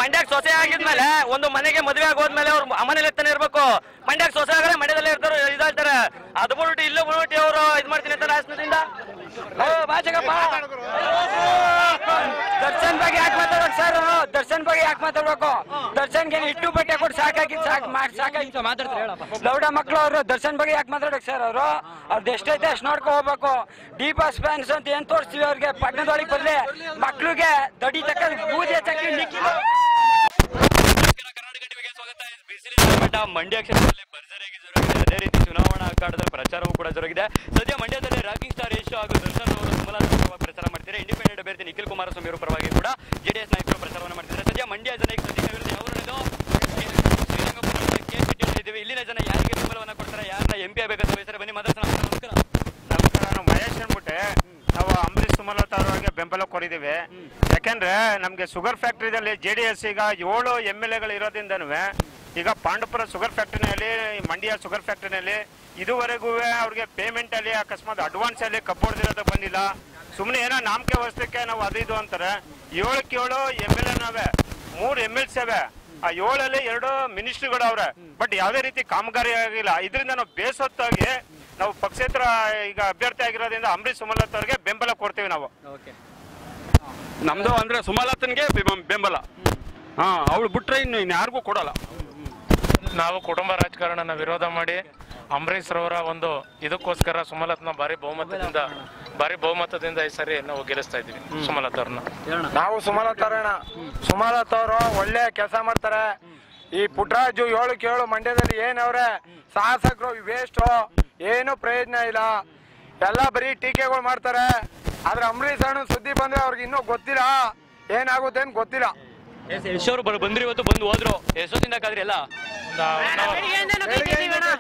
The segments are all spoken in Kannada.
ಮಂಡ್ಯಕ್ಕೆ ಸೊಸೆ ಆಗಿದ್ಮೇಲೆ ಒಂದು ಮನೆಗೆ ಮದುವೆ ಆಗೋದ್ಮೇಲೆ ಅವ್ರು ಮನೇಲಿ ತಾನೇ ಇರ್ಬೇಕು ಮಂಡ್ಯಕ್ಕೆ ಸೊಸೆ ಆಗಲೇ ಮಂಡ್ಯದಲ್ಲೇ ಇರ್ತಾರೆ ಇದಾಳ್ತಾರೆ ಅದು ಬಿಟ್ಬಿಟ್ಟು ಇಲ್ಲೂ ಬಿಟ್ಬಿಟ್ಟು ಅವರು ಇದ್ ಮಾಡ್ತೀನಿ ಅಂತ ರಾಜನದಿಂದ ದರ್ಶನ್ ಬಗ್ಗೆ ಯಾಕೆ ಮಾತಾಡ್ಬೇಕು ಸರ್ ದರ್ಶನ್ ಬಗ್ಗೆ ಯಾಕೆ ಮಾತಾಡ್ಬೇಕು ದರ್ಶನ್ಗೆ ಇಟ್ಟು ಬಟ್ಟೆ ಕೊಟ್ಟು ಸಾಕಾಗಿತ್ತು ಸಾಕು ಮಾಡಿ ಸಾಕಾಗಿತ್ತು ಮಾತಾಡ್ತಾರೆ ಹೇಳಪ್ಪ ಲೌಡ ಮಕ್ಳು ಅವರು ದರ್ಶನ್ ಬಗ್ಗೆ ಯಾಕೆ ಮಾತಾಡ್ಬೇಕು ಸರ್ ಅವರು ಅವ್ರದ್ದು ಎಷ್ಟೈತೆ ಅಷ್ಟು ನೋಡ್ಕೊ ಹೋಗ್ಬೇಕು ಡಿ ಬಾಸ್ ಫ್ಯಾನ್ಸ್ ಅಂತ ಏನ್ ತೋರಿಸ್ತೀವಿ ಅವ್ರಿಗೆ ಪಟ್ಟಣದೊಳಗೆ ಬರ್ಲಿ ಮಕ್ಳಿಗೆ ದಡಿ ತಕ್ಕ ಬೂದಿ ಹಚ್ಚಕ್ಕೆ ನಿಕ್ಕಿಲ್ಲ ಕರ್ನಾಟಕ ಟಿವಿಗೆ ಸ್ವಾಗತ ಬಿಸಿಲಿನ ಬೆಟ್ಟ ಮಂಡ್ಯ ಕ್ಷೇತ್ರದಲ್ಲಿ ಭರ್ಜರಿಯಾಗಿ ಜರುಗಿದೆ ಅದೇ ರೀತಿ ಚುನಾವಣಾ ಅಖಾಡದ ಪ್ರಚಾರವೂ ಕೂಡ ಜರುಗಿದೆ ಸದ್ಯ ಮಂಡ್ಯದಲ್ಲಿ ರಾಕಿಂಗ್ ಸ್ಟಾರ್ ಯಶು ಹಾಗೂ ದರ್ಶನ್ ಅವರು ಸುಮಲತಾ ಪರವಾಗಿ ಪ್ರಚಾರ ಮಾಡ್ತಾರೆ ಇಂಡಿಪೆಂಡೆಂಟ್ ಅಭ್ಯರ್ಥಿ ನಿಖಿಲ್ ಕುಮಾರಸ್ವಾಮಿ ಅವರ ಪರವಾಗಿ ಕೂಡ ಜೆಡಿಎಸ್ ನಾಯಕರು ಪ್ರಚಾರವನ್ನು ಮಾಡ್ತಿದ್ದಾರೆ ಸದ್ಯ ಮಂಡ್ಯ ಜನ ಈಗ ಸದ್ಯ ವಿರುದ್ಧ ಯಾವ ಶ್ರೀರಂಗಪಟ್ಟಣ ಕೆ ಇದ್ದೀವಿ ಇಲ್ಲಿನ ಜನ ಯಾರಿಗೆ ಬೆಂಬಲವನ್ನ ಕೊಡ್ತಾರೆ ಯಾರನ್ನ ಎಂ ಪಿ ಆಗಬೇಕಂತ ಬಯಸ್ತಾರೆ ಬನ್ನಿ ಮಾತಾಡ್ಸೋಣ ನಮಸ್ಕಾರ ನಮಸ್ಕಾರ ನಾವು ಮಹೇಶ್ ಅಂದ್ಬಿಟ್ಟೆ ನಾವು ಅಂಬರೀಶ್ ಸುಮಲತಾ ಅವರಿಗೆ ಬೆಂಬಲ ಕೊಡಿದ್ದೀವಿ ಯಾಕೆಂದ್ರೆ ನಮಗೆ ಶುಗರ್ ಫ್ಯಾಕ್ಟ್ರಿದಲ್ಲಿ ಜೆ ಡಿ ಎಸ್ ಈಗ ಏಳು ಎಮ್ ಎಲ್ ಎಗಳು ಇರೋದ್ರಿಂದನೂ ಈಗ ಪಾಂಡವಪುರ ಶುಗರ್ ಫ್ಯಾಕ್ಟ್ರಿನಲ್ಲಿ ಮಂಡ್ಯ ಶುಗರ್ ಫ್ಯಾಕ್ಟ್ರಿನಲ್ಲಿ ಇದುವರೆಗೂ ಅವ್ರಿಗೆ ಪೇಮೆಂಟ್ ಅಲ್ಲಿ ಅಕಸ್ಮಾತ್ ಅಡ್ವಾನ್ಸ್ ಅಲ್ಲಿ ಕಬ್ಬು ಹೊಡೆದಿರೋದಕ್ಕೆ ಬಂದಿಲ್ಲ ಸುಮ್ಮನೆ ಏನೋ ನಾಮಕೆ ವಸ್ತಕ್ಕೆ ನಾವು ಅದು ಇದು ಅಂತಾರೆ ಏಳಕ್ಕೆ ಏಳು ಎಮ್ ಎಲ್ ಎನವೆ ಮೂರು ಎಮ್ ಎಲ್ ಸಿ ಅವೆ ಆ ಏಳಲ್ಲಿ ಎರಡು ಮಿನಿಸ್ಟ್ರಿಗಳು ಅವ್ರೆ ಬಟ್ ಯಾವುದೇ ರೀತಿ ಕಾಮಗಾರಿ ಆಗಿಲ್ಲ ಇದರಿಂದ ನಾವು ಬೇಸೊತ್ತಾಗಿ ನಾವು ಪಕ್ಷೇತರ ಈಗ ಅಭ್ಯರ್ಥಿ ಆಗಿರೋದ್ರಿಂದ ಅಂಬರೀಶ್ ಸುಮಲತ್ ಅವ್ರಿಗೆ ಬೆಂಬಲ ಕೊಡ್ತೀವಿ ನಾವು ಓಕೆ ನಮ್ದು ಅಂದ್ರೆ ಸುಮಲತನ್ಗೆ ಬೆಂ- ಬೆಂಬಲ ಹಾ ಅವಳು ಬಿಟ್ರೆ ಇನ್ನು ಇನ್ಯಾರಿಗೂ ಕೊಡಲ್ಲ ನಾವು ಕುಟುಂಬ ರಾಜಕಾರಣನ ವಿರೋಧ ಮಾಡಿ ಅಂಬರೀಶ್ ರವರ ಒಂದು ಇದಕ್ಕೋಸ್ಕರ ಸುಮಲತ್ನ ಭಾರಿ ಬಹುಮತದಿಂದ ಭಾರಿ ಬಹುಮತದಿಂದ ಈ ಸರಿ ನಾವು ಗೆಲ್ಲಿಸ್ತಾ ಇದ್ದೀವಿ ಸುಮಲತ್ ಅವ್ರನ್ನ ಹೇಳೋಣ ನಾವು ಸುಮಲತಾರಣ ಸುಮಲತ್ ಅವರು ಒಳ್ಳೆ ಕೆಲಸ ಮಾಡ್ತಾರೆ ಈ ಪುಟ್ಟರಾಜು ಏಳಕ್ಕೆ ಏಳು ಮಂಡ್ಯದಲ್ಲಿ ಏನವ್ರೆ ಶಾಸಕರು ವೇಸ್ಟ್ ಏನು ಪ್ರಯೋಜನ ಇಲ್ಲ ಎಲ್ಲ ಬರೀ ಟೀಕೆಗಳು ಮಾಡ್ತಾರೆ ಆದ್ರೆ ಅಂಬರೀಷ್ ಅಣ್ಣ ಸುದ್ದಿ ಬಂದ್ರೆ ಅವ್ರಿಗೆ ಇನ್ನೂ ಗೊತ್ತಿಲ್ಲ ಏನಾಗುತ್ತೆ ಅಂತ ಗೊತ್ತಿಲ್ಲ ಎಸ್ ಯಶ್ ಅವರು ಬರ್- ಬಂದ್ರು ಇವತ್ತು ಬಂದು ಹೋದ್ರು ಎಷ್ಟೊತ್ತಿಂದ ಕಾದ್ರಿ ಎಲ್ಲ ಬೆಳಿಗ್ಗೆ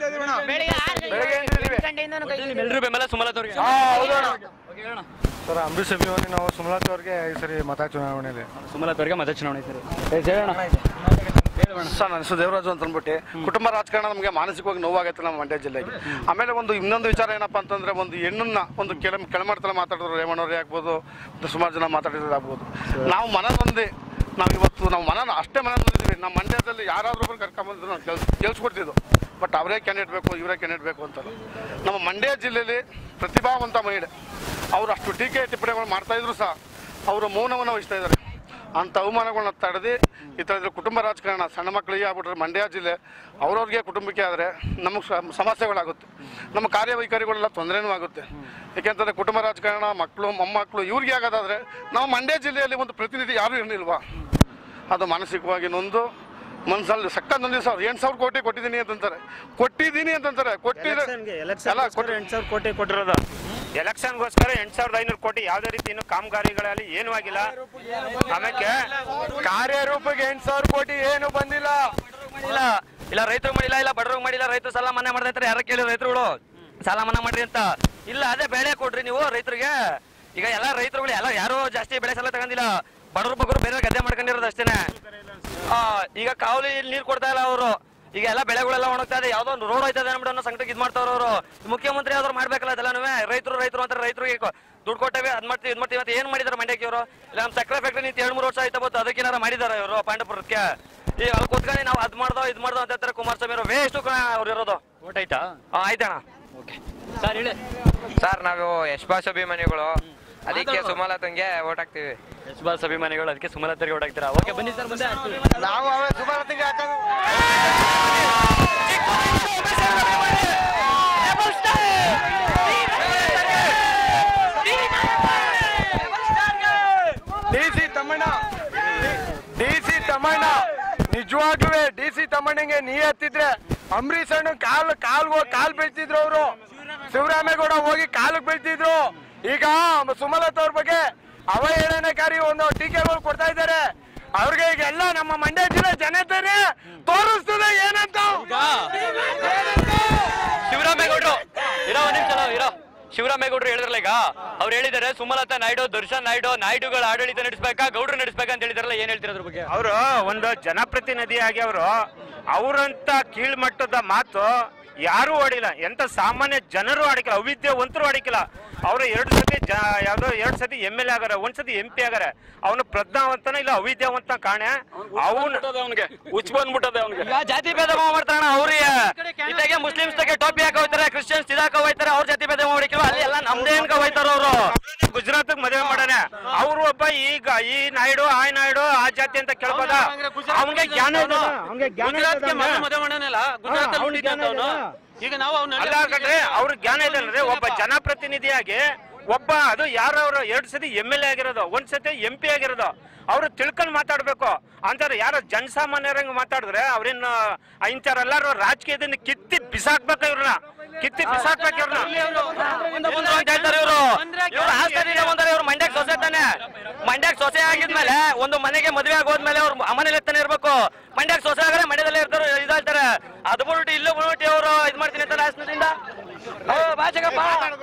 ಬೆಳಿಗ್ಗೆ ಎದ್ದಿದೀವಿ. ಎಲ್ಲರೂ ಬೆಂಬಲ ಸುಮಲತಾ ಅವ್ರಿಗೆ ಹಾ ಹೌದಣ್ಣ ಸರ್ ಅಂಬರೀಶ್ ಅಭಿಮಾನಿ ನಾವು ಸುಮಲತಾ ಅವ್ರಿಗೆ ಈ ಸರಿ ಮತ ಚುನಾವಣೆಯಲ್ಲಿ ಸುಮಲತಾ ಅವ್ರಿಗೆ ಮತ ಚುನಾವಣೆ ಸರಿ ಹೇಳೋಣ ಸರ್ ನನ್ನ ಹೆಸರು ದೇವರಾಜು ಅಂತ ಅಂದ್ಬಿಟ್ಟು ಕುಟುಂಬ ರಾಜಕಾರಣ ನಮಗೆ ಮಾನಸಿಕವಾಗಿ ನೋವಾಗೈತೆ ನಮ್ಮ ಮಂಡ್ಯ ಜಿಲ್ಲೆಗೆ ಆಮೇಲೆ ಒಂದು ಇನ್ನೊಂದು ವಿಚಾರ ಏನಪ್ಪಾ ಅಂತಂದ್ರೆ ಒಂದು ಹೆಣ್ಣನ್ನ ಒಂದು ಕೆಳ ಕೆಳಮಟ್ಟದಲ್ಲಿ ಮಾತಾಡಿದ್ರು ರೇವಣ್ಣವ್ರೇ ಆಗ್ಬೋದು ಒಂದು ಸುಮಾರು ಜನ ಮಾತಾಡಿದ್ರು ಆಗ್ಬೋದು ನಾವು ಮನದೊಂದೇ ನಾವು ಇವತ್ತು ನಾವು ಮನ ಅಷ್ಟೇ ಮನ ಬಂದಿದ್ದೀವಿ ನಮ್ಮ ಮಂಡ್ಯದಲ್ಲಿ ಯಾರಾದ್ರೂ ಒಬ್ರು ಕರ್ಕೊಂಬಂದ್ರು ನಾವು ಕೆಲ್ಸ ಗೆಲ್ಸ್ಕೊಡ್ತಿದ್ದು ಬಟ್ ಅವರೇ ಕ್ಯಾಂಡಿಡೇಟ್ ಬೇಕು ಇವರೇ ಕ್ಯಾಂಡಿಡೇಟ್ ಬೇಕು ಅಂತಲ್ಲ ನಮ್ಮ ಮಂಡ್ಯ ಜಿಲ್ಲೆಯಲ್ಲಿ ಪ್ರತಿಭಾವಂತ ಮಹಿಳೆ ಅವರು ಅಷ್ಟು ಟೀಕೆ ಟಿಪ್ಪಣಿಗಳು ಮಾಡ್ತಾ ಇದ್ರು ಸಹ ಅವರು ಮೌನವನ್ನು ವಹಿಸ್ತಾ ಇದ್ದಾರೆ ಅಂಥ ಅವಮಾನಗಳನ್ನ ತಡೆದು ಈ ಥರ ಇದ್ರ ಕುಟುಂಬ ರಾಜಕಾರಣ ಸಣ್ಣ ಮಕ್ಕಳಿಗೆ ಆಗ್ಬಿಟ್ರೆ ಮಂಡ್ಯ ಜಿಲ್ಲೆ ಅವ್ರವ್ರಿಗೆ ಕುಟುಂಬಕ್ಕೆ ಆದರೆ ನಮಗೆ ಸಮಸ್ಯೆಗಳಾಗುತ್ತೆ ನಮ್ಮ ಕಾರ್ಯವೈಖರಿಗಳೆಲ್ಲ ತೊಂದರೆನೂ ಆಗುತ್ತೆ ಏಕೆಂತಂದರೆ ಕುಟುಂಬ ರಾಜಕಾರಣ ಮಕ್ಕಳು ಮೊಮ್ಮಕ್ಕಳು ಇವ್ರಿಗೆ ಆಗೋದಾದ್ರೆ ನಾವು ಮಂಡ್ಯ ಜಿಲ್ಲೆಯಲ್ಲಿ ಒಂದು ಪ್ರತಿನಿಧಿ ಯಾರೂ ಇರಲಿಲ್ವಾ ಅದು ಮಾನಸಿಕವಾಗಿ ನೊಂದು ಮನ್ಸಲ್ಲಿ ಸಕ್ಕ ನೊಂದಿದ್ದು ಸಾವಿರ ಎಂಟು ಸಾವಿರ ಕೋಟಿ ಕೊಟ್ಟಿದ್ದೀನಿ ಅಂತಂತಾರೆ ಕೊಟ್ಟಿದ್ದೀನಿ ಅಂತಂತಾರೆ ಕೊಟ್ಟಿದ್ರೆ ಎಲ್ಲ ಕೊಟ್ಟು ಎಂಟು ಸಾವಿರ ಕೋಟಿ ಕೊಟ್ಟಿರೋದು ಎಲೆಕ್ಷನ್ಗೋಸ್ಕರ ಎಂಟು ಸಾವಿರದ ಐನೂರು ಕೋಟಿ ಯಾವುದೇ ರೀತಿ ಇನ್ನು ಕಾಮಗಾರಿಗಳಲ್ಲಿ ಏನೂ ಆಗಿಲ್ಲ ಆಮೇಲೆ ಕಾರ್ಯರೂಪಕ್ಕೆ ಎಂಟು ಸಾವಿರ ಕೋಟಿ ಏನು ಬಂದಿಲ್ಲ ಇಲ್ಲ ಇಲ್ಲ ರೈತರು ಮಾಡಿಲ್ಲ ಇಲ್ಲ ಬಡವ್ರಿಗೆ ಮಾಡಿಲ್ಲ ರೈತರು ಸಾಲ ಮನ್ನಾ ಮಾಡ್ದೈತಾರೆ ಯಾರ ಕೇಳಿ ರೈತರುಗಳು ಸಾಲ ಮನ್ನಾ ಮಾಡ್ರಿ ಅಂತ ಇಲ್ಲ ಅದೇ ಬೆಳೆ ಕೊಡ್ರಿ ನೀವು ರೈತರಿಗೆ ಈಗ ಎಲ್ಲ ರೈತರುಗಳು ಎಲ್ಲ ಯಾರು ಜಾಸ್ತಿ ಬೆಳೆ ಸಾಲ ತಗೊಂಡಿಲ್ಲ ಬಡವ್ರ ಬಗ್ಗರು ಬೇರೆ ಗದ್ದೆ ಮಾಡ್ಕೊಂಡಿರೋದು ಅಷ್ಟೇನೆ ಆ, ಈಗ ಕಾವಲಿ ನೀರ್ ಕೊಡ್ತಾ ಇಲ್ಲ ಅವರು ಈಗ ಎಲ್ಲ ಬೆಳೆಗಳೆಲ್ಲ ಒಣಗ್ತಾ ಇದೆ ಯಾವ್ದೋ ಒಂದು ರೋಡ್ ಹೋಯ್ತದೆ ಅನ್ಬಿಟ್ಟು ಅನ್ನೋ ಸಂಕಟಕ್ಕೆ ಇದ್ ಮಾಡ್ತಾವ್ರ ಅವರು ಮುಖ್ಯಮಂತ್ರಿ ಯಾವ್ದಾರು ಮಾಡ್ಬೇಕಲ್ಲ ಅದೆಲ್ಲನೂ ರೈತರು ರೈತರು ಅಂತಾರೆ ರೈತರಿಗೆ ಕೊ- ದುಡ್ಡು ಕೊಟ್ಟೇವೆ ಅದ್ ಮಾಡ್ತೀವಿ ಇದ್ ಮಾಡ್ತೀವಿ ಅಂತ ಏನ್ ಮಾಡಿದಾರೆ ಮಂಡ್ಯಕ್ಕೆ ಇವರು ಇಲ್ಲ ನಮ್ಮ ಸಕ್ಕರೆ ಫ್ಯಾಕ್ಟ್ರಿ ನಿಂತು ಎರಡು ಮೂರು ವರ್ಷ ಆಯ್ತಾ ಬಂತು ಅದಕ್ಕೇನಾರ ಮಾಡಿದಾರ ಇವರು ಪಾಂಡಪುರಕ್ಕೆ ಈಗ ಅಲ್ಲಿ ಕೂತ್ಕೊಂಡು ನಾವು ಅದ್ ಮಾಡ್ದೋ ಇದ್ ಮಾಡ್ದೋ ಅಂತ ಹೇಳ್ತಾರೆ ಕುಮಾರಸ್ವಾಮಿ ಅವರು ವೇಸ್ಟ್ ಅವ್ರು ಇರೋದು ಓಟ್ ಆಯ್ತಾ ಆ, ಆಯ್ತಣ್ಣ ಓಕೆ ಸರ್ ಹೇಳಿ ಸರ್ ನಾವು ಯಶ್ಪಾಸ್ ಅಭಿಮಾನಿಗಳು ಅದಕ್ಕೆ ಸುಮಲತಂಗೆ ಓಟ್ ಹಾಕ್ತೀವಿ ಎಸ್ ಬಾಸ್ ಅಭಿಮಾನಿಗಳು ಅದಕ್ಕೆ ಸುಮಲತರಿಗೆ ಓಡಾಗ್ತೀರಾ ಓಕೆ ಬನ್ನಿ ಸರ್ ಮುಂದೆ ನಾವು ಅವೇ ಸುಮಲತಿಗೆ ಹಾಕೋದು D C Thammanna D C Thammanna ನಿಜವಾಗ್ಲೂ ಡಿ ಸಿ ತಮ್ಮಣ್ಣಂಗೆ ನೀ ಹತ್ತಿದ್ರೆ ಅಂಬರೀಷ್ ಅಣ್ಣ ಕಾಲ್ ಕಾಲ್ ಕಾಲ್ ಬೀಳ್ತಿದ್ರು ಅವರು ಶಿವರಾಮೇಗೌಡ ಹೋಗಿ ಕಾಲಿಗೆ ಬೀಳ್ತಿದ್ರು ಈಗ ಸುಮಲತ್ ಅವ್ರ ಬಗ್ಗೆ ಅವಹೇಳನಕಾರಿ ಒಂದು ಟೀಕೆಗಳು ಕೊಡ್ತಾ ಇದ್ದಾರೆ ಅವ್ರಿಗೆ ಈಗ ಎಲ್ಲ ನಮ್ಮ ಮಂಡ್ಯ ಜಿಲ್ಲೆ ಜನತೆನೇ ತೋರಿಸ್ತದೆ ಏನಂತ ಶಿವರಾಮೇಗೌಡರು ಇರೋ ಒಂದ್ ನಿಮಿಷ ಇರೋ ಶಿವರಾಮೇಗೌಡರು ಹೇಳಿದ್ರಲ್ಲ ಈಗ ಅವ್ರು ಹೇಳಿದ್ದಾರೆ ಸುಮಲತಾ ನಾಯ್ಡು ದರ್ಶನ್ ನಾಯ್ಡು ನಾಯ್ಡುಗಳ ಆಡಳಿತ ನಡೆಸ್ಬೇಕಾ ಗೌಡ್ರು ನಡೆಸ್ಬೇಕಾ ಅಂತ ಹೇಳಿದಾರಲ್ಲ ಏನ್ ಹೇಳ್ತೀರ ಅದ್ರ ಬಗ್ಗೆ ಅವರು ಒಂದು ಜನಪ್ರತಿನಿಧಿಯಾಗಿ ಅವರು ಅವರಂತ ಕೀಳ್ಮಟ್ಟದ ಮಾತು ಯಾರು ಹೊಡಿಲ್ಲ ಎಂತ ಸಾಮಾನ್ಯ ಜನರು ಆಡಿಕಿಲ್ಲ ಅವಿದ್ಯಾವಂತರು ಆಡಿಕಿಲ್ಲ ಅವರು ಎರಡು ಸತಿ ಜ ಯಾವ್ದೋ ಎರಡು ಸತಿ ಎಮ್ ಎಲ್ ಎ ಆಗಾರ ಒಂದ್ ಸತಿ ಎಂ ಪಿ ಆಗಾರ ಅವನು ಪ್ರಜ್ಞಾವಂತನ ಇಲ್ಲ ಅವಿದ್ಯಾವಂತ ಕಾಣೆ ಅವನು ಅವನಿಗೆ ಹುಚ್ಚ ಬಂದ್ಬಿಟ್ಟದೆ ಅವನಿಗೆ ಈಗ ಜಾತಿ ಭೇದ ಭಾವ ಮಾಡ್ತಾರಣ ಅವ್ರಿಗೆ ಇದಾಗೆ ಮುಸ್ಲಿಮ್ಸ್ ತಗೆ ಟೋಪಿ ಹಾಕ ಹೋಯ್ತಾರೆ ಕ್ರಿಶ್ಚಿಯನ್ಸ್ ಇದಾಕ ಹೋಯ್ತಾರೆ ಅವ್ರ ಜಾತಿ ಭೇದ ಭಾವ ಹೊಡಿಕಿಲ್ಲ ಅಲ್ಲಿ ಎಲ್ಲ ನಮ್ದೇ ಅನ್ಕ ಹೋಯ್ತಾರ ಅವರು ಗುಜರಾತ್ ಮದುವೆ ಮಾಡಾನೆ ಅವ್ರು ಒಬ್ಬ ಈಗ ಈ ನಾಯ್ಡು ಆ ನಾಯ್ಡು ಆ ಜಾತಿ ಅಂತ ಕೇಳ್ಬೋದ ಅವನಿಗೆ ಜ್ಞಾನ ಇದೆ ಅವ್ನಿಗೆ ಜ್ಞಾನ ಇದೆ ಮದುವೆ ಮಾಡೋನಲ್ಲ ಗುಜರಾತ್ ಅವನು ಈಗ ನಾವು ಅವ್ನ ಅಲ್ಲ ಕಣ್ರಿ ಅವ್ರ ಜ್ಞಾನ ಇದೆ ಅಲ್ರಿ ಒಬ್ಬ ಜನಪ್ರತಿನಿಧಿಯಾಗಿ ಒಬ್ಬ ಅದು ಯಾರವ್ರು ಎರಡ್ ಸತಿ ಎಮ್ ಎಲ್ ಎ ಆಗಿರೋದು ಒಂದ್ ಸತಿ ಎಂ ಪಿ ಆಗಿರೋದು ಅವ್ರು ತಿಳ್ಕೊಂಡ್ ಮಾತಾಡ್ಬೇಕು ಅಂತಾರೆ ಯಾರೋ ಜನಸಾಮಾನ್ಯರಂಗ್ ಮಾತಾಡಿದ್ರೆ ಅವ್ರೇನ್ ಇಂಥವ್ರೆಲ್ಲಾರು ರಾಜಕೀಯದಿಂದ ಕಿತ್ತಿ ಬಿಸಾಕ್ಬೇಕು ಇವ್ರನ್ನ ಕಿತ್ತಿ ಬಿಸಾಕ್ಬೇಕು ಇವ್ರನ್ನ ಮುಂದೆ ಅಂತ ಹೇಳ್ತಾರೆ ಇವರು ಇವ್ರು ಆಸ್ತಿಯಿಂದ ಬಂದರೆ ಇವ್ರು ಮಂಡ್ಯಕ್ಕೆ ಸೊಸೆ ತಾನೆ ಮಂಡ್ಯಕ್ಕೆ ಸೊಸೆ ಆಗಿದ್ಮೇಲೆ ಒಂದು ಮನೆಗೆ ಮದುವೆ ಆಗೋದ್ಮೇಲೆ ಅವ್ರು ಮನೇಲಿ ತಾನೆ ಇರ್ಬೇಕು ಮಂಡ್ಯಕ್ಕೆ ಸೊಸೆ ಆಗಲೇ ಮಂಡ್ಯದಲ್ಲೇ ಇರ್ತಾರೆ ಇದಾಳ್ತಾರೆ ಅದು ಬಿಟ್ಬಿಟ್ಟು ಇಲ್ಲೂ ಬಿಟ್ಬಿಟ್ಟು ಅವರು ಇದು ಮಾಡ್ತೀನಿ ಅಂತಾರೆ ಆಸ್ತಿದಿಂದ ಓ ಬಾಚಕಪ್ಪ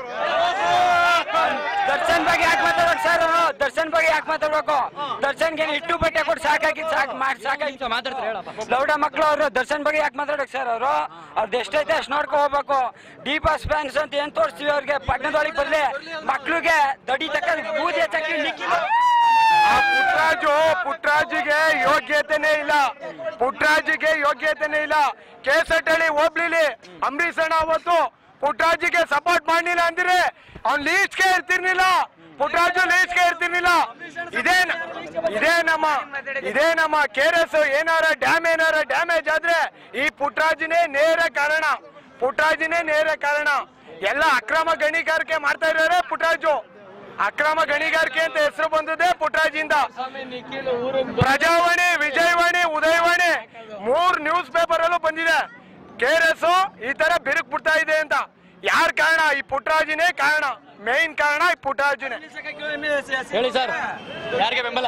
ದರ್ಶನ್ ಬಗ್ಗೆ ಯಾಕೆ ಮಾತಾಡ್ಬೇಕು ಸರ್ ದರ್ಶನ್ ಬಗ್ಗೆ ಯಾಕೆ ಮಾತಾಡ್ಬೇಕು ದರ್ಶನ್ಗೆ ಏನು ಇಟ್ಟು ಬಟ್ಟೆ ಕೊಟ್ಟು ಸಾಕಾಗಿತ್ತು ಸಾಕು ಮಾಡಿ ಸಾಕಾಗಿತ್ತು ಮಾತಾಡ್ತಾರೆ ಲೌಡ ಮಕ್ಕಳು ಅವರು ದರ್ಶನ್ ಬಗ್ಗೆ ಯಾಕೆ ಮಾತಾಡ್ಬೇಕು ಸರ್ ಅವರು ಅವ್ರದ್ದು ಎಷ್ಟೈತೆ ಅಷ್ಟು ನೋಡ್ಕೊ ಹೋಗ್ಬೇಕು ಡಿ ಪಾಸ್ ಫ್ಯಾನ್ಸ್ ಅಂತ ಏನ್ ತೋರಿಸ್ತೀವಿ ಅವ್ರಿಗೆ ಪಟ್ಟಣದೊಳಗೆ ಬರ್ಲಿ ಮಕ್ಳಿಗೆ ದಡಿ ತಕ್ಕ ಬೂದಿ ಹಚ್ಚಕ್ಕೆ ನಿಕ್ಕಿಲ್ಲ ಆ ಪುಟ್ರಾಜು ಪುಟ್ರಾಜಿಗೆ ಯೋಗ್ಯತೆನೇ ಇಲ್ಲ ಪುಟ್ರಾಜಿಗೆ ಯೋಗ್ಯತೆನೇ ಇಲ್ಲ ಕೇಸಟ್ಟಳ್ಳಿ ಹೋಬ್ಳಿಲಿ ಅಂಬರೀಷ್ ಅಣ್ಣ ಅವತ್ತು ಪುಟ್ರಾಜಿಗೆ ಸಪೋರ್ಟ್ ಮಾಡಲಿಲ್ಲ ಅಂದ್ರೆ ಅವ್ನ್ ಲೀಸ್ಗೆ ಇರ್ತಿರ್ಲಿಲ್ಲ ಪುಟ್ರಾಜು ಲೀಸ್ಗೆ ಇರ್ತಿರ್ಲಿಲ್ಲ ಇದೇ ನ- ಇದೇ ನಮ್ಮ ಇದೇ ನಮ್ಮ ಕೆರೆಸ್ ಏನಾರ ಡ್ಯಾಮ್ ಏನಾರ ಡ್ಯಾಮೇಜ್ ಆದ್ರೆ ಈ ಪುಟ್ರಾಜಿನೇ ನೇರ ಕಾರಣ ಪುಟ್ರಾಜಿನೇ ನೇರ ಕಾರಣ ಎಲ್ಲ ಅಕ್ರಮ ಗಣಿಗಾರಿಕೆ ಮಾಡ್ತಾ ಇರೋರೆ ಪುಟ್ರಾಜು ಅಕ್ರಮ ಗಣಿಗಾರಿಕೆ ಅಂತ ಹೆಸರು ಬಂದದೆ ಪುಟ್ರಾಜಿಂದ ಪ್ರಜಾವಾಣಿ ವಿಜಯವಾಣಿ ಉದಯವಾಣಿ ಮೂರ್ ನ್ಯೂಸ್ ಪೇಪರ್ ಅಲ್ಲೂ ಬಂದಿದೆ ಕೆ ಎಸ್ ಈ ತರ ಬಿರುಕ್ ಬಿಡ್ತಾ ಇದೆ ಅಂತ ಯಾರ್ ಕಾರಣ ಈ ಪುಟ್ರಾಜಿನೇ ಕಾರಣ ಮೇನ್ ಕಾರಣ ಈ ಪುಟ್ರಾಜಿನೇ ಹೇಳಿ ಸರ್ ಯಾರಿಗೆ ಬೆಂಬಲ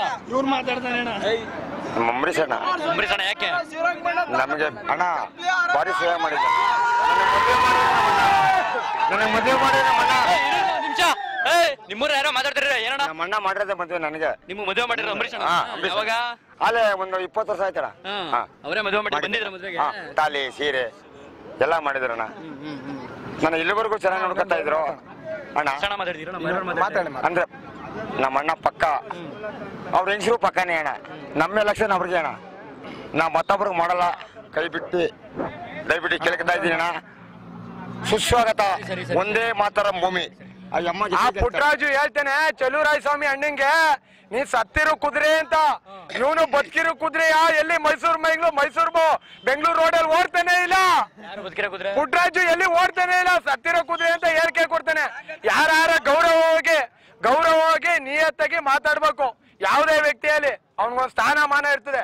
ನಮ್ಮ ಅಂಬರೀಷ್ ಅಣ್ಣ ಅಂಬರೀಷ್ ಅಣ್ಣ ಯಾಕೆ ನಮಗೆ ಅಣ್ಣ ಭಾರಿ ಸೇವೆ ಮಾಡಿದ್ದ ನನಗೆ ಮದುವೆ ಮಾಡಿದ ನಿಮಿಷ ಏ ನಿಮ್ಮೂರ ಯಾರೋ ಮಾತಾಡ್ತಾರ ಏನಣ್ಣ ನಮ್ಮ ಅಣ್ಣ ಮಾಡಿರೋದೇ ಮದುವೆ ನನಗೆ ನಿಮ್ಮ ಮದುವೆ ಮಾಡಿರೋ ಅಂಬರೀಷ್ ಅಣ್ಣ ಹಾ, ಅಂಬರೀಷ್. ಯಾವಾಗ ಅಲ್ಲೇ ಒಂದು ಇಪ್ಪತ್ತು ವರ್ಷ ಆಯ್ತಣ್ಣ ಹಾ. ಅವರೇ ಮದುವೆ ಮಾಡಿ ಮಾಡಿದ್ರು. ಬಂದಿದ್ರ ಮದುವೆಗೆ ಹಾ, ತಾಲಿ ಸೀರೆ ಎಲ್ಲ ಮಾಡಿದ್ರಣ್ಣ ನನ್ನ ಇಲ್ಲಿವರೆಗೂ ಚೆನ್ನಾಗಿ ನೋಡ್ಕೊತಾ ಇದ್ರು ಅಣ್ಣ ಸಣ್ಣ ಮಾತಾಡ್ತೀರ ಅಂದ್ರೆ ನಮ್ಮ ಅಣ್ಣ ಪಕ್ಕ ಅವ್ರ ಹೆಂಗಸರು ಪಕ್ಕನೇ ಅಣ್ಣ ನಮ್ಮ ಎಲೆಕ್ಷನ್ ಅವ್ರಿಗೆ ಅಣ್ಣ ನಾ ಮತ್ತೊಬ್ರಿಗೆ ಮಾಡಲ್ಲ ಕೈ ಬಿಟ್ಟು ದಯವಿಟ್ಟು ಕೇಳ್ಕೊತಾ ಇದ್ದೀನಿ ಅಣ್ಣ ಸುಸ್ವಾಗತ ಒಂದೇ ಮಾತರ ಭೂಮಿ ಆ ಅಮ್ಮ ಆ ಜೊತೆ ಪುಟ್ರಾಜು ಹೇಳ್ತೇನೆ ಚಲುವರಾಯ ಸ್ವಾಮಿ ಅಣ್ಣಂಗೆ ನೀ ಸತ್ತಿರು ಕುದುರೆ ಅಂತ ಇವನು ಬದುಕಿರು ಕುದುರೆಯ ಎಲ್ಲಿ ಮೈಸೂರು ಮೈಂಗ್ಳೂರು ಮೈಸೂರು ಬೋ ಬೆಂಗಳೂರು ರೋಡಲ್ಲಿ ಓಡ್ತಾನೆ ಇಲ್ಲ ಯಾರು ಬದುಕಿರ ಕುದುರೆ ಪುಟ್ರಾಜು ಎಲ್ಲಿ ಓಡ್ತಾನೆ ಇಲ್ಲ ಸತ್ತಿರೋ ಕುದುರೆ ಅಂತ ಹೇಳಿಕೆ ಕೊಡ್ತಾನೆ ಯಾರ ಗೌರವವಾಗಿ ಗೌರವವಾಗಿ ನಿಯತ್ತಾಗಿ ಮಾತಾಡ್ಬೇಕು ಯಾವುದೇ ವ್ಯಕ್ತಿಯಲ್ಲಿ ಅವನಿಗೊಂದು ಸ್ಥಾನಮಾನ ಇರ್ತದೆ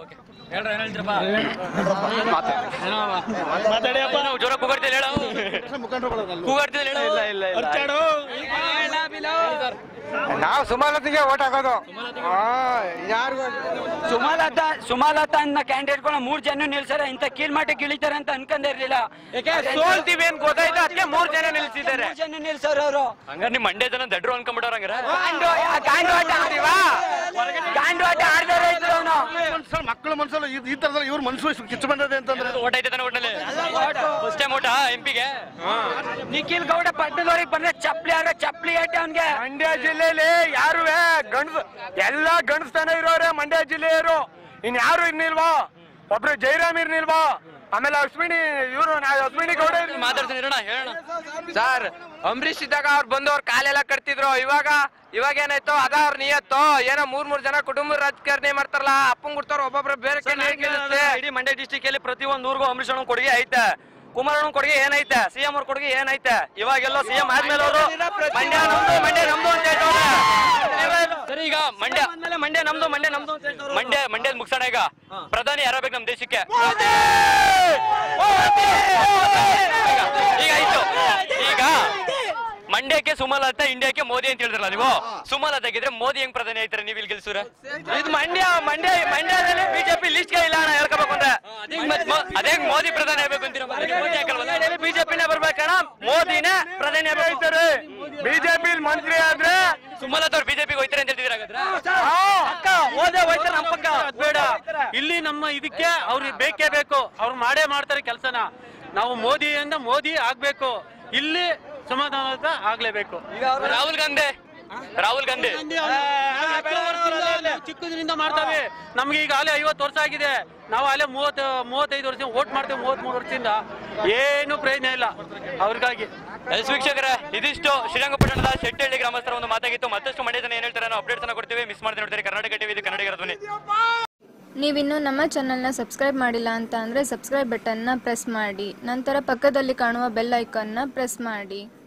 ಮಾತಾಡಿಯಪ್ಪ ನಾವು ಜೋರ ಕೂಗಾಡ್ತಿಲ್ಲ ಹೇಳು ಕೂಗಾಡ್ತಿಲ್ಲ ಹೇಳು ಇಲ್ಲ ಇಲ್ಲ ನಾವು ಸುಮಾಲತಿಗೆ ಓಟ್ ಹಾಕೋದು ಸುಮಾಲತಾ ಸುಮಾಲತಾ ಅನ್ನ ಕ್ಯಾಂಡಿಡೇಟ್ಗಳನ್ನ ಮೂರ್ ಜನ ನಿಲ್ಸಾರೆ ಇಂಥ ಕೀಳ್ಮಟ್ಟಕ್ಕೆ ಇಳಿತಾರೆ ಅಂತ ಅನ್ಕೊಂಡೇ ಇರ್ಲಿಲ್ಲ ಸೋಲ್ತೀವಿ ಅಂತ ಗೊತ್ತಾಯ್ತು ಅದಕ್ಕೆ ಮೂರ್ ಜನ ನಿಲ್ಸಿದ್ದಾರೆ ಮೂರ್ ಜನ ನಿಲ್ಸಾರ ಅವರು ಹಂಗಾರೆ ನಿಮ್ ಮಂಡ್ಯ ಜನ ದಡ್ರು ಅನ್ಕೊಂಡ್ಬಿಟ್ಟವ್ರ ಹಂಗಾರೆ ಗಾಂಡು ಗಾಂಡು ಆಟ ಆಡಿವಾ ಗಾಂಡು ಆಟ ಆಡ್ದಾರೆ ಇದ್ರು ಅವನು ಮಕ್ಕಳ ಮನಸ್ಸಲ್ಲಿ ಈ- ಈ ತರದಲ್ಲಿ ಇವ್ರ ಮನಸ್ಸು ಕಿಚ್ಚು ಬಂದದೆ ಅಂತಂದ್ರೆ ಓಟ್ ಐತೆ ತಾನೆ ಒಟ್ನಲ್ಲಿ ಫಸ್ಟ್ ಟೈಮ್ ಓಟ ಎಂಪಿಗೆ ನಿಖಿಲ್ ಗೌಡ ಪಟ್ಟಣದವ್ರಿಗೆ ಬಂದ್ರೆ ಚಪ್ಲಿ ಆದ್ರೆ ಚಪ್ಲಿ ಏಟೆ ಅವನ್ಗೆ ಮಂಡ್ಯ ಜಿಲ್ಲೆಯಲ್ಲಿ ಯಾರು ಗಂಡ್ಸ್ ಎಲ್ಲ ಗಂಡಸ್ತಾನೆ ಇರೋರೆ ಮಂಡ್ಯ ಜಿಲ್ಲೆಯವರು ಇನ್ ಯಾರು ಇರ್ನಿಲ್ವಾ ಒಬ್ರು ಜೈರಾಮ್ ಇರ್ನಿಲ್ವಾ ಆಮೇಲೆ ಅಶ್ವಿನಿ ಇವರು ಅಶ್ವಿನಿ ಗೌಡ ಇರ್ನಿಲ್ವಾ? ಮಾತಾಡ್ತೀನಿ ಇರೋಣ ಹೇಳೋಣ ಸರ್ ಅಂಬರೀಷ್ ಇದ್ದಾಗ ಅವ್ರು ಬಂದು ಅವ್ರ ಕಾಲೆಲ್ಲ ಕಟ್ತಿದ್ರು ಇವಾಗ ಇವಾಗ ಏನಾಯ್ತು ಅದ ಅವ್ರ ನಿಯತ್ತು ಏನೋ ಮೂರ್ ಮೂರ್ ಜನ ಕುಟುಂಬ ರಾಜಕಾರಣಿ ಮಾಡ್ತಾರಲ್ಲ ಅಪ್ಪಂಗ್ ಕೊಡ್ತಾರ ಒಬ್ಬೊಬ್ರು ಬೇರೆ ಕಡೆ ನಿಲ್ಲುತ್ತೆ. ಇಡೀ ಮಂಡ್ಯ ಡಿಸ್ಟಿಕ್ ಅಲ್ಲಿ ಪ್ರತಿ ಒಂದ್ ಊರ್ಗೂ ಅಂಬರೀಷ್ ಅಣ್ಣ ಕೊಡುಗೆ ಐತೆ ಕುಮಾರಣ್ಣ ಕೊಡುಗೆ ಏನೈತೆ ಸಿಎಂ ಅವ್ರ ಕೊಡುಗೆ ಏನೈತೆ ಇವಾಗೆಲ್ಲೋ ಸಿಎಂ ಆದ್ಮೇಲೆ ಅವರು ಮಂಡ್ಯ ನಮ್ದು ಮಂಡ್ಯ ನಮ್ದು ಅಂತ ಹೇಳ್ತವ್ರೆ ಸರಿ ಈಗ ಮಂಡ್ಯ ಮಂಡ್ಯ ನಮ್ದು ಮಂಡ್ಯ ನಮ್ದು ಅಂತ ಹೇಳ್ತವ್ರೆ. ಮಂಡ್ಯ ಮಂಡ್ಯದ ಮುಗ್ಸೋಣ ಈಗ ಪ್ರಧಾನಿ ಯಾರ ಬೇಕು ನಮ್ ದೇಶಕ್ಕೆ ಈಗ ಈಗ ಆಯ್ತು ಈಗ ಮಂಡ್ಯಕ್ಕೆ ಸುಮಲತಾ ಇಂಡಿಯಾಕ್ಕೆ ಮೋದಿ ಅಂತ ಹೇಳಿದ್ರಲ್ಲ ನೀವು ಸುಮಲತಾ ಗೆದ್ರೆ ಮೋದಿ ಹೆಂಗ್ ಪ್ರಧಾನಿ ಆಯ್ತಾರೆ ನೀವು ಇಲ್ಲಿ ಗೆಲ್ಸೂರ ಇದು ಮಂಡ್ಯ ಮಂಡ್ಯ ಮಂಡ್ಯದಲ್ಲಿ ಬಿಜೆಪಿ ಲಿಸ್ಟ್ ಇಲ್ಲ ಅಣ್ಣ ಹೇಳ್ಕೋಬೇಕು ಅಂದ್ರೆ ಅದೇ ಮೋದಿ ಪ್ರಧಾನಿ ಆಗ್ಬೇಕು ಅಂತೀರ ಮೋದಿ ಹಾಕಲ್ವಲ್ಲ ಬಿಜೆಪಿನೇ ಬರ್ಬೇಕಣ್ಣ ಮೋದಿನೇ ಪ್ರಧಾನಿ ಆಗ್ಬೇಕು ಬಿಜೆಪಿ ಮಂತ್ರಿ ಆದ್ರೆ ಸುಮಲತಾ ಅವ್ರು ಬಿಜೆಪಿಗೆ ಹೋಯ್ತಾರೆ ಅಂತ ಹೇಳ್ತಿದ್ದೀರ ಹಾಗಾದ್ರೆ ಆ, ಅಕ್ಕ ಓದೇ ಹೋಯ್ತಾರೆ ನಮ್ಮ ಪಕ್ಕ ಬೇಡ ಇಲ್ಲಿ ನಮ್ಮ ಇದಕ್ಕೆ ಅವ್ರಿಗೆ ಬೇಕೇ ಬೇಕು ಅವ್ರು ಮಾಡೇ ಮಾಡ್ತಾರೆ ಕೆಲಸನ ನಾವು ಮೋದಿಯಿಂದ ಮೋದಿ ಆಗ್ಬೇಕು ಇಲ್ಲಿ ಸಮಾಧಾನ ಆಗ್ಲೇಬೇಕು ರಾಹುಲ್ ಗಾಂಧಿ ರಾಹುಲ್ ಗಾಂಧಿ ಚಿಕ್ಕದ್ರಿಂದ ಮಾಡ್ತಾವೆ ನಮ್ಗೆ ಈಗ ಅಲ್ಲೇ ಐವತ್ತು ವರ್ಷ ಆಗಿದೆ ನಾವು ಅಲ್ಲೇ ಮೂವತ್ ಮೂವತ್ತೈದು ವರ್ಷ ವೋಟ್ ಮಾಡ್ತೇವೆ ಮೂವತ್ತ್ ಮೂರು ವರ್ಷದಿಂದ ಏನು ಪ್ರಯೋಜನ ಇಲ್ಲ ಅವ್ರಿಗಾಗಿ ಎಸ್ ವೀಕ್ಷಕರೇ ಇದಿಷ್ಟು ಶ್ರೀರಂಗಪಟ್ಟಣದ ಶೆಟ್ಟಹಳ್ಳಿ ಗ್ರಾಮಸ್ಥರ ಒಂದು ಮಾತಾಗಿತ್ತು ಮತ್ತಷ್ಟು ಮಂಡ್ಯ ಜನ ಏನ್ ಹೇಳ್ತಾರೆ ನಾವು ಅಪ್ಡೇಟ್ಸ್ ಅನ್ನ ಕೊಡ್ತೀವಿ ಮಿಸ್ ಮಾಡ್ತಾ ನೋಡ್ತಾರೆ ಕರ್ನಾಟಕ ಟಿವಿ ಇದು ಕನ್ನಡಿಗರ ಧ್ವನಿ ನೀವಿನ್ನೂ ನಮ್ಮ ಚಾನಲ್ನ ಸಬ್ಸ್ಕ್ರೈಬ್ ಮಾಡಿಲ್ಲ ಅಂತ ಅಂದರೆ ಸಬ್ಸ್ಕ್ರೈಬ್ ಬಟನ್ನ ಪ್ರೆಸ್ ಮಾಡಿ ನಂತರ ಪಕ್ಕದಲ್ಲಿ ಕಾಣುವ ಬೆಲ್ ಐಕಾನ್ನ ಪ್ರೆಸ್ ಮಾಡಿ